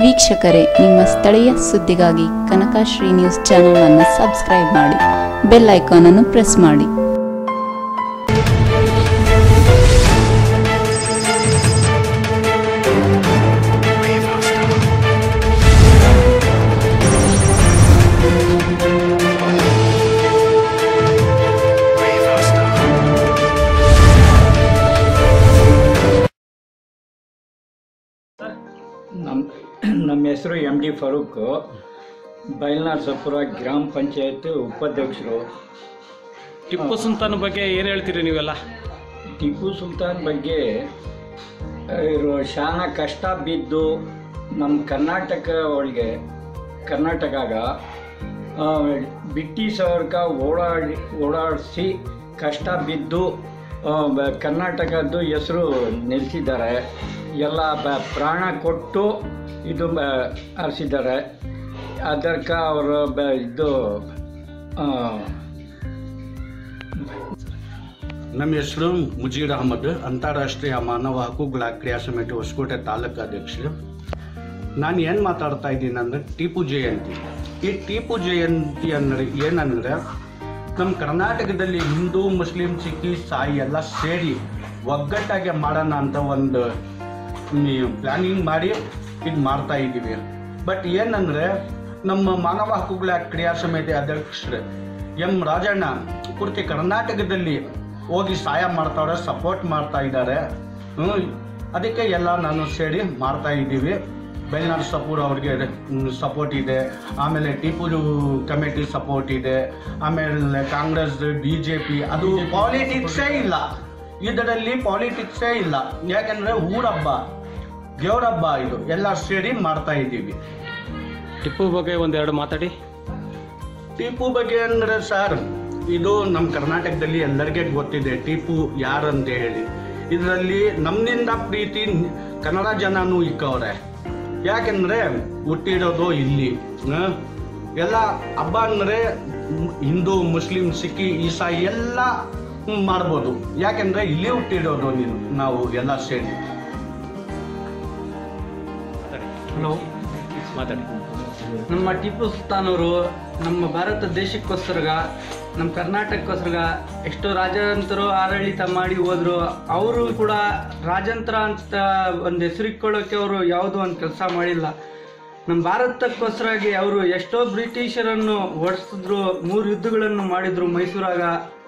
ವೀಕ್ಷಕರೇ ನಿಮ್ಮ ಸ್ಥಳೀಯ ಸುದ್ದಿಗಾಗಿ ಕನಕಶ್ರೀ ನ್ಯೂಸ್ ಚಾನೆಲ್ ಅನ್ನು ಸಬ್ಸ್ಕ್ರೈಬ್ ಮಾಡಿ ಬೆಲ್ ಐಕಾನ್ ಅನ್ನು ಪ್ರೆಸ್ ಮಾಡಿ ನಮ್ಮ ನಮ್ಮ ಹೆಸರು ಎಮ್ ಡಿ ಫರೂಕ್ ಬೈಲ್ನಾರ್ಸಪುರ ಗ್ರಾಮ ಪಂಚಾಯತ್ ಉಪಾಧ್ಯಕ್ಷರು ಟಿಪ್ಪು ಸುಲ್ತಾನ್ ಬಗ್ಗೆ ಏನು ಹೇಳ್ತೀರಿ ನೀವೆಲ್ಲ ಟಿಪ್ಪು ಸುಲ್ತಾನ್ ಬಗ್ಗೆ ಇರೋ ಶಾನ ಕಷ್ಟ ಬಿದ್ದು ನಮ್ಮ ಕರ್ನಾಟಕ ಒಳಗೆ ಕರ್ನಾಟಕಾಗ ಆ, ಬ್ರಿಟಿಷ್ ಅವ್ರಿಗೆ ಓಡಾಡಿ ಓಡಾಡಿಸಿ ಕಷ್ಟ ಬಿದ್ದು ಆ, ಬ- ಕರ್ನಾಟಕದ್ದು ಹೆಸರು ನಿಲ್ಲಿಸಿದ್ದಾರೆ ಎಲ್ಲ ಬ ಪ್ರಾಣ ಕೊಟ್ಟು ಇದು ಬ- ಹರಿಸಿದ್ದಾರೆ ಅದಕ್ಕೆ ಅವರು ಬ ಇದು ಆ, ನಮ್ಮ ಹೆಸರು ಮುಜೀರ್ ಅಹಮದ್ ಅಂತಾರಾಷ್ಟ್ರೀಯ ಮಾನವ ಹಕ್ಕುಗಳ ಕ್ರಿಯಾ ಸಮಿತಿ ಹೊಸಕೋಟೆ ತಾಲೂಕು ಅಧ್ಯಕ್ಷರು ನಾನು ಏನು ಮಾತಾಡ್ತಾ ಇದ್ದೀನಿ ಅಂದರೆ ಟಿಪ್ಪು ಜಯಂತಿ ಈ ಟಿಪ್ಪು ಜಯಂತಿ ಅಂದರೆ ಏನಂದರೆ ನಮ್ಮ ಕರ್ನಾಟಕದಲ್ಲಿ ಹಿಂದೂ ಮುಸ್ಲಿಂ ಸಿಖ್ ಸಾಯಿ ಎಲ್ಲ ಸೇರಿ ಒಗ್ಗಟ್ಟಾಗಿ ಮಾಡೋಣ ಅಂತ ಒಂದು ಪ್ಲ್ಯಾನಿಂಗ್ ಮಾಡಿ ಇದು ಮಾಡ್ತಾ ಇದ್ದೀವಿ ಬಟ್ ಏನಂದರೆ ನಮ್ಮ ಮಾನವ ಹಕ್ಕುಗಳ ಕ್ರಿಯಾ ಸಮಿತಿ ಅಧ್ಯಕ್ಷರು ಎಂ ರಾಜಣ್ಣ ಪೂರ್ತಿ ಕರ್ನಾಟಕದಲ್ಲಿ ಹೋಗಿ ಸಹಾಯ ಮಾಡ್ತಾವ್ರೆ ಸಪೋರ್ಟ್ ಮಾಡ್ತಾ ಇದ್ದಾರೆ ಹ್ಮ್. ಅದಕ್ಕೆ ಎಲ್ಲ ನಾನು ಸೇರಿ ಮಾಡ್ತಾ ಇದ್ದೀವಿ ಬೆಲ್ನಾಡ್ ಸಪೂರ್ ಅವ್ರಿಗೆ ಸಪೋರ್ಟ್ ಇದೆ ಆಮೇಲೆ ಟಿಪ್ಪು ಕಮಿಟಿ ಸಪೋರ್ಟ್ ಇದೆ ಆಮೇಲೆ ಕಾಂಗ್ರೆಸ್ ಬಿ ಜೆ ಪಿ ಅದು ಪಾಲಿಟಿಕ್ಸೇ ಇಲ್ಲ ಇದರಲ್ಲಿ ಪಾಲಿಟಿಕ್ಸೇ ಇಲ್ಲ ಯಾಕಂದರೆ ಊರಹಬ್ಬ ದೇವರಹಬ್ಬ ಇದು ಎಲ್ಲ ಸೇರಿ ಮಾಡ್ತಾ ಇದ್ದೀವಿ ಟಿಪ್ಪು ಬಗ್ಗೆ ಒಂದೆರಡು ಮಾತಾಡಿ ಟಿಪ್ಪು ಬಗ್ಗೆ ಅಂದರೆ ಸರ್ ಇದು ನಮ್ಮ ಕರ್ನಾಟಕದಲ್ಲಿ ಎಲ್ಲರಿಗೆ ಗೊತ್ತಿದೆ ಟಿಪ್ಪು ಯಾರಂತ ಹೇಳಿ ಇದರಲ್ಲಿ ನಮ್ಮಿಂದ ಪ್ರೀತಿ ಕನ್ನಡ ಜನನೂ ಇಕ್ಕವ್ರೆ ಯಾಕೆಂದರೆ ಹುಟ್ಟಿರೋದು ಇಲ್ಲಿ ಆ? ಎಲ್ಲ ಹಬ್ಬ ಅಂದರೆ ಹಿಂದೂ ಮುಸ್ಲಿಂ ಸಿಕ್ಕಿ ಈಸಾಯಿ ಎಲ್ಲ ಮಾಡ್ಬೋದು ಯಾಕೆಂದರೆ ಇಲ್ಲಿ ಹುಟ್ಟಿರೋದು ನೀನು ನಾವು ಎಲ್ಲ ಸೇರಿ ಹಲೋ ಮಾತಾಡಿ ನಮ್ಮ ಟಿಪ್ಪು ಸುಲ್ತಾನ್ ಅವರು ನಮ್ಮ ಭಾರತ ದೇಶಕ್ಕೋಸ್ಕರ ನಮ್ಮ ಕರ್ನಾಟಕಕ್ಕೋಸ್ಕರ ಎಷ್ಟೋ ರಾಜಂತರು ಆಡಳಿತ ಮಾಡಿ ಹೋದ್ರು ಅವರು ಕೂಡ ರಾಜಂತ್ರ ಅಂತ ಒಂದು ಹೆಸರಿಕೊಳ್ಳೋಕೆ ಅವರು ಯಾವುದೋ ಒಂದು ಕೆಲಸ ಮಾಡಿಲ್ಲ ನಮ್ಮ ಭಾರತಕ್ಕೋಸ್ಕರಾಗಿ ಅವರು ಎಷ್ಟೋ ಬ್ರಿಟಿಷರನ್ನು ಓಡಿಸಿದ್ರು ಮೂರು ಯುದ್ಧಗಳನ್ನು ಮಾಡಿದ್ರು ಮೈಸೂರಾಗ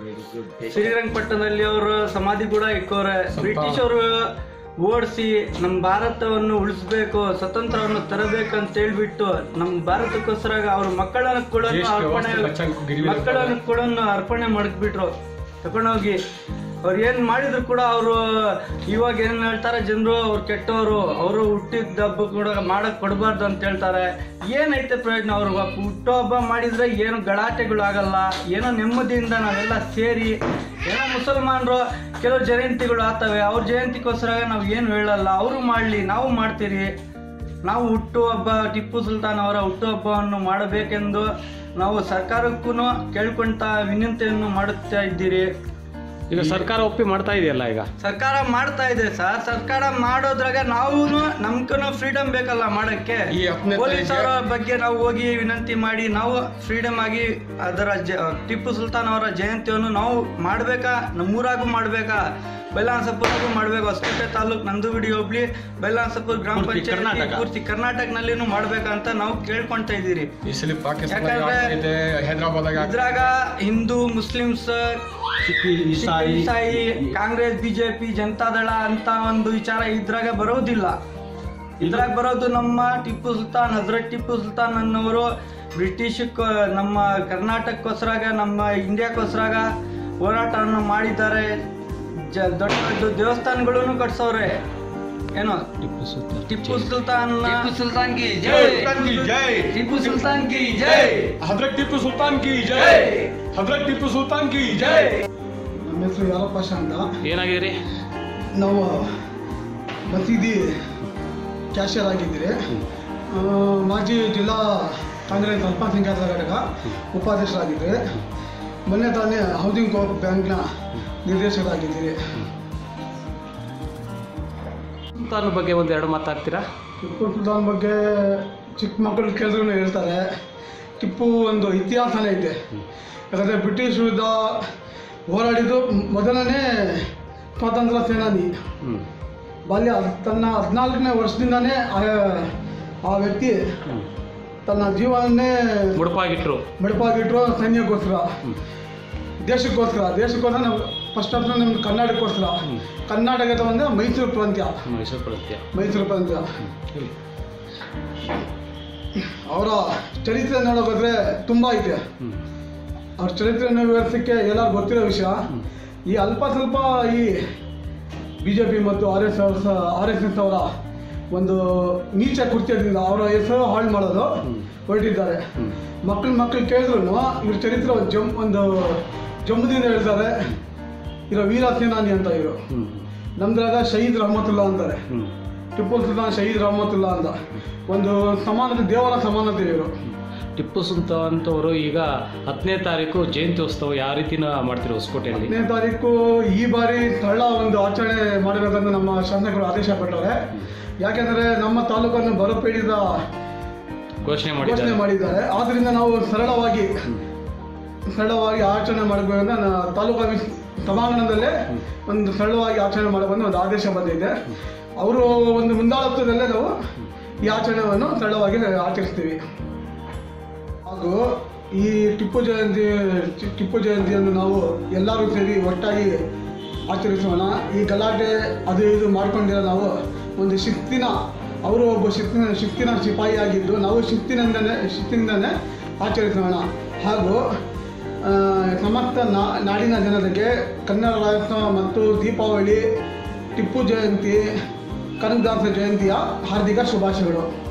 ಶ್ರೀರಂಗಪಟ್ಟಣದಲ್ಲಿ ಅವರು ಸಮಾಧಿ ಕೂಡ ಇಕ್ಕವ್ರೆ ಬ್ರಿಟಿಷ್ ಅವರು ಓಡಿಸಿ ನಮ್ಮ ಭಾರತವನ್ನು ಉಳಿಸ್ಬೇಕು ಸ್ವತಂತ್ರವನ್ನು ತರಬೇಕು ಅಂತ ಹೇಳ್ಬಿಟ್ಟು ನಮ್ಮ ಭಾರತಕ್ಕೋಸ್ಕರ ಅವ್ರ ಮಕ್ಕಳನ್ನು ಕೂಡ ಅರ್ಪಣೆ ಮಕ್ಕಳನ್ನು ಕೂಡ ಅರ್ಪಣೆ ಮಾಡಿಬಿಟ್ರು ತಗೊಂಡೋಗಿ ಅವ್ರು ಏನ್ ಮಾಡಿದ್ರು ಕೂಡ ಅವರು ಇವಾಗ ಏನ್ ಹೇಳ್ತಾರೆ ಜನರು ಅವ್ರು ಕೆಟ್ಟವರು ಅವರು ಹುಟ್ಟಿದ ಹಬ್ಬ ಕೂಡ ಮಾಡಕ್ ಕೊಡಬಾರ್ದು ಅಂತ ಹೇಳ್ತಾರೆ ಏನೈತೆ ಪ್ರಯೋಜನ ಅವ್ರು ಹುಟ್ಟೋ ಹಬ್ಬ ಮಾಡಿದ್ರೆ ಏನು ಗಲಾಟೆಗಳು ಆಗಲ್ಲ ಏನೋ ನೆಮ್ಮದಿಯಿಂದ ನಾವೆಲ್ಲ ಸೇರಿ ಏನೋ ಮುಸಲ್ಮಾನರು ಕೆಲವು ಜಯಂತಿಗಳು ಆಗ್ತವೆ ಅವ್ರ ಜಯಂತಿಗೋಸ್ಕರ ನಾವು ಏನು ಹೇಳಲ್ಲ ಅವರು ಮಾಡಲಿ ನಾವು ಮಾಡ್ತೀರಿ ನಾವು ಹುಟ್ಟು ಹಬ್ಬ ಟಿಪ್ಪು ಸುಲ್ತಾನ್ ಅವರ ಹುಟ್ಟು ಹಬ್ಬವನ್ನು ಮಾಡಬೇಕೆಂದು ನಾವು ಸರ್ಕಾರಕ್ಕೂ ಕೇಳ್ಕೊಂತ ವಿನಂತಿಯನ್ನು ಮಾಡುತ್ತಾ ಇದ್ದೀರಿ ಈಗ ಸರ್ಕಾರ ಒಪ್ಪಿ ಮಾಡ್ತಾ ಇದೆಯಲ್ಲ ಈಗ ಸರ್ಕಾರ ಮಾಡ್ತಾ ಇದೆ ಸರ್ ಸರ್ಕಾರ ಮಾಡೋದ್ರಾಗ ನಾವು ನಮ್ಗೂ ಫ್ರೀಡಮ್ ಬೇಕಲ್ಲ ಮಾಡಕ್ಕೆ ಪೊಲೀಸ್ ಅವರ ಬಗ್ಗೆ ನಾವು ಹೋಗಿ ವಿನಂತಿ ಮಾಡಿ ನಾವು ಫ್ರೀಡಮ್ ಆಗಿ ಅದರ ಜ ಟಿಪ್ಪು ಸುಲ್ತಾನ್ ಅವರ ಜಯಂತಿಯನ್ನು ನಾವು ಮಾಡ್ಬೇಕಾ ನಮ್ಮೂರಾಗೂ ಮಾಡ್ಬೇಕಾ ಬೈಲಾನ್ಸಪುರಾಗೂ ಮಾಡ್ಬೇಕು ಹೊಸಕೋಟೆ ತಾಲೂಕ್ ನಂದುಬಿಡಿ ಹೋಬ್ಳಿ ಬೈಲಾನ್ಸಪುರ ಗ್ರಾಮ ಪೂರ್ತಿ ಪಂಚಾಯತ್ ಕರ್ನಾಟಕ. ಪೂರ್ತಿ ಕರ್ನಾಟಕನಲ್ಲಿನೂ ಮಾಡ್ಬೇಕಂತ ನಾವು ಕೇಳ್ಕೊಂತ ಇದ್ದೀರಿ ಈ ಸಲ ಪಾಕಿಸ್ತಾನ ಯಾಕಂದ್ರೆ ಆಗ್ತಿದೆ ಹೈದರಾಬಾದಾಗ ಇದ್ರಾಗ ಹಿಂದೂ ಮುಸ್ಲಿಮ್ಸ್ ಸಿಕ್ಕಿ ಈಸಾಯಿ ಸಾಯಿ ಕಾಂಗ್ರೆಸ್ ಬಿಜೆಪಿ ಜನತಾದಳ ಅಂತ ಒಂದು ವಿಚಾರ ಇದ್ರಾಗ ಬರೋದಿಲ್ಲ ಇದ್ರಾಗ ಬರೋದು ನಮ್ಮ ಟಿಪ್ಪು ಸುಲ್ತಾನ್ ಹಜರತ್ ಟಿಪ್ಪು ಸುಲ್ತಾನ್ ಅನ್ನೋರು ಬ್ರಿಟಿಷ್ ನಮ್ಮ ಕರ್ನಾಟಕಕ್ಕೋಸ್ಕರಾಗ ನಮ್ಮ ಇಂಡಿಯಾಕ್ಕೋಸ್ಕರಾಗ ಹೋರಾಟವನ್ನು ಮಾಡಿದ್ದಾರೆ ಜ ದೊಡ್ಡ ದೊಡ್ಡ ದೇವಸ್ಥಾನಗಳನ್ನು ಕಟ್ಸವ್ರೆ ಏನೋ ಟಿಪ್ಪು ಸುಲ್ತಾನ್ ಟಿಪ್ಪು ಸುಲ್ತಾನ್ ಟಿಪ್ಪು ಸುಲ್ತಾನ್ ಕಿ ಜೈ ಟಿಪ್ಪು ಸುಲ್ತಾನ್ ಕಿ ಜೈ ಹಜರತ್ ಟಿಪ್ಪು ಸುಲ್ತಾನ್ ಕಿ ಜೈ ಹಜರತ್ ಟಿಪ್ಪು ಸುಲ್ತಾನ್ ಕಿ ಜೈ ನಮ್ಮ ಹೆಸರು ಯಾರಪ್ಪ ಅಂತ ಏನಾಗಿದ್ರಿ ನಾವು ಮಸೀದಿ ಕ್ಯಾಶಿಯರ್ ಆಗಿದ್ದೀರಿ ಆ, ಮಾಜಿ ಜಿಲ್ಲಾ ಕಾಂಗ್ರೆಸ್ ಅಲ್ಪಸಂಖ್ಯಾತ ಘಟಕ ಉಪಾಧ್ಯಕ್ಷರಾಗಿದ್ದೀರಿ ಮೊನ್ನೆ ತಾನೇ ಹೌಸಿಂಗ್ ಕೋಆಪ್ ಬ್ಯಾಂಕ್ನ ನಿರ್ದೇಶಕರಾಗಿದ್ದೀರಿ ಸುಲ್ತಾನ್ ಬಗ್ಗೆ ಒಂದೆರಡು ಮಾತಾಡ್ತೀರಾ ಟಿಪ್ಪು ಸುಲ್ತಾನ್ ಬಗ್ಗೆ ಚಿಕ್ಕ ಮಕ್ಕಳು ಕೇಳಿದ್ರು ಹೇಳ್ತಾರೆ ಟಿಪ್ಪು ಒಂದು ಇತಿಹಾಸನೇ ಐತೆ ಯಾಕಂದರೆ ಬ್ರಿಟಿಷ್ ವಿರುದ್ಧ ಹೋರಾಡಿದ್ದು ಮೊದಲನೇ ಸ್ವಾತಂತ್ರ್ಯ ಸೇನಾನಿ ಹ್ಮ್ ಬಾಲ್ಯ ತನ್ನ ಹದಿನಾಲ್ಕನೇ ವರ್ಷದಿಂದನೇ ಆ- ಆ ವ್ಯಕ್ತಿ ತನ್ನ ಜೀವನನ್ನೇ ಮುಡುಪಾಗಿಟ್ರು ಮಡಪಾಗಿಟ್ರು ಸೈನ್ಯಕ್ಕೋಸ್ಕರ ದೇಶಕ್ಕೋಸ್ಕರ ದೇಶಕ್ಕೋಸ್ಕರ ನಾವು ಫಸ್ಟ್ ಆಫ್ ನಮ್ಮ ಕರ್ನಾಟಕಕ್ಕೋಸ್ಕರ ಕರ್ನಾಟಕದ ಒಂದು ಮೈಸೂರು ಪ್ರಾಂತ್ಯ ಮೈಸೂರು ಪ್ರತ್ಯ ಮೈಸೂರು ಪ್ರಾಂತ್ಯ ಅವರ ಚರಿತ್ರೆ ನೋಡೋಕೋದ್ರೆ ತುಂಬ ಐತೆ ಹ್ಮ್ ಅವ್ರ ಚರಿತ್ರೆಯನ್ನು ವಿವರಿಸೋಕ್ಕೆ ಎಲ್ಲರೂ ಗೊತ್ತಿರೋ ವಿಷಯ ಈ ಅಲ್ಪ ಸ್ವಲ್ಪ ಈ ಬಿ ಜೆ ಪಿ ಮತ್ತು R S S R S S ಅವರ ಒಂದು ನೀಚ ಕೃತ್ಯದಿಂದ ಅವರ ಹೆಸರು ಹಾಳು ಮಾಡೋದು ಹೊರಟಿದ್ದಾರೆ ಮಕ್ಕಳು ಮಕ್ಕಳು ಕೇಳಿದ್ರು ಇವ್ರ ಚರಿತ್ರೆ ಒಂದು ಜಮ್ ಒಂದು ಜಂಬದಿಂದ ಹೇಳ್ತಾರೆ ಇರೋ ವೀರ ಸೇನಾನಿ ಅಂತ ಇವರು ಹ್ಮ್ ನಮ್ದ್ರಾಗ ಶಹೀದ್ ರಹಮತುಲ್ಲಾ ಅಂತಾರೆ ಹ್ಮ್ ಟಿಪ್ಪು ಸುಲ್ತಾನ್ ಶಹೀದ್ ರಹಮತುಲ್ಲಾ ಅಂತ ಒಂದು ಸಮಾನತೆ ದೇವರ ಸಮಾನತೆ ಇವರು ಟಿಪ್ಪು ಸುಲ್ತಾನ್ ಅವರು ಈಗ ಹತ್ತನೇ ತಾರೀಕು ಜಯಂತ್ಯೋತ್ಸವ ಯಾವ ರೀತಿನ ಮಾಡ್ತೀರಿ ಹೊಸಕೋಟೆಯಲ್ಲಿ ಹತ್ತನೇ ತಾರೀಕು ಈ ಬಾರಿ ಸರಳ ಒಂದು ಆಚರಣೆ ಮಾಡಬೇಕಂತ ನಮ್ಮ ಶಾಸಕರು ಆದೇಶ ಪಟ್ಟವ್ರೆ ಯಾಕೆಂದರೆ ನಮ್ಮ ತಾಲೂಕನ್ನು ಬರಪೀಡಿತ ಘೋಷಣೆ ಘೋಷಣೆ ಮಾಡಿದ್ದಾರೆ ಮಾಡಿದ್ದಾರೆ ಆದ್ದರಿಂದ ನಾವು ಸರಳವಾಗಿ ಸರಳವಾಗಿ ಆಚರಣೆ ಮಾಡಬೇಕಂತ ನ- ತಾಲೂಕು ಆಫೀಸ್ ಸಭಾಂಗಣದಲ್ಲೇ ಒಂದು ಸರಳವಾಗಿ ಆಚರಣೆ ಮಾಡಬೇಕಂತ ಒಂದು ಆದೇಶ ಬಂದಿದೆ ಅವರು ಒಂದು ಮುಂದಾಳತ್ವದಲ್ಲೇ ನಾವು ಈ ಆಚರಣೆಯನ್ನು ಸರಳವಾಗಿ ಆಚರಿಸ್ತೀವಿ ಹಾಗೂ ಈ ಟಿಪ್ಪು ಜಯಂತಿ ಟಿ- ಟಿಪ್ಪು ಜಯಂತಿಯನ್ನು ನಾವು ಎಲ್ಲರೂ ಸೇರಿ ಒಟ್ಟಾಗಿ ಆಚರಿಸೋಣ ಈ ಗಲಾಟೆ ಅದು ಇದು ಮಾಡ್ಕೊಂಡಿರೋ ನಾವು ಒಂದು ಶಿಸ್ತಿನ ಅವರು ಒಬ್ಬ ಶಿಸ್ತಿನ ಶಿಸ್ತಿನ ಸಿಪಾಯಿ ಆಗಿದ್ದು ನಾವು ಶಿಸ್ತಿನಿಂದನೇ ಶಿಸ್ತಿನಿಂದನೇ ಆಚರಿಸೋಣ ಹಾಗೂ ಆ, ಸಮಸ್ತ ನಾ ನಾಡಿನ ಜನತೆಗೆ ಕನ್ನಡ ರಾಜ್ಯೋತ್ಸವ ಮತ್ತು ದೀಪಾವಳಿ ಟಿಪ್ಪು ಜಯಂತಿ ಕನಕದಾಸ ಜಯಂತಿಯ ಹಾರ್ದಿಕ ಶುಭಾಶಯಗಳು